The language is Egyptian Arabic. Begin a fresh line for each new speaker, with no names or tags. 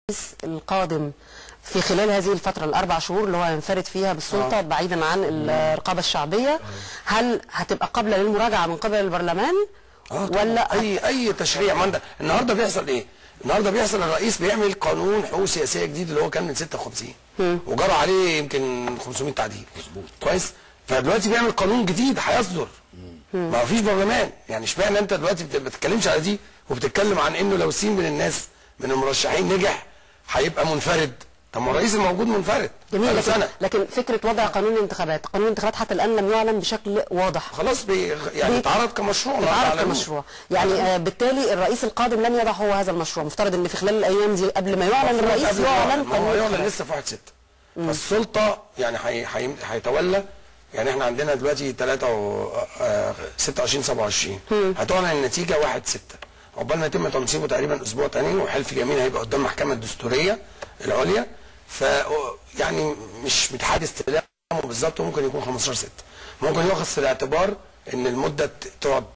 الرئيس القادم في خلال هذه الفترة الأربع شهور اللي هو ينفرد فيها بالسلطة بعيدا عن الرقابة الشعبية هل هتبقى قابلة للمراجعة من قبل البرلمان
اه طبعاً.
ولا
اي اي تشريع ما انت النهارده بيحصل ايه؟ النهارده بيحصل الرئيس بيعمل قانون حقوق سياسيه جديد اللي هو كان من 56 وجرى عليه يمكن 500 تعديل مظبوط كويس؟ فدلوقتي بيعمل قانون جديد هيصدر ما فيش برلمان يعني اشمعنى انت دلوقتي بت- ما بتتكلمش على دي وبتتكلم عن انه لو سين من الناس من المرشحين نجح هيبقى منفرد طب ما الرئيس الموجود منفرد
جميل
بقاله
لكن,
سنه
لكن فكرة وضع قانون الانتخابات قانون الانتخابات حتى الآن لم يعلن بشكل واضح
خلاص بي يعني
بي-
اتعرض كمشروع النهارده
اتعرض
على
كمشروع يعني آه بالتالي الرئيس القادم لن يضع هو هذا المشروع مفترض ان في خلال الايام دي قبل ما يعلن
المفروض
الرئيس
قبل ما
يعلن
ما هو
قانون
يعلن
الانتخابات.
لسه في 1 6 فالسلطه يعني هي- هي- هيتولى يعني احنا عندنا دلوقتي 3 و آه، 26 27 هتعلن النتيجه 1 6 عقبال ما يتم تنصيبه تقريبا اسبوع تاني وحلف اليمين هيبقى قدام المحكمه الدستوريه العليا ف يعني مش متحدد استخدامه بالظبط ممكن يكون 15 6 ممكن يؤخذ في الاعتبار ان المده ت- تقعد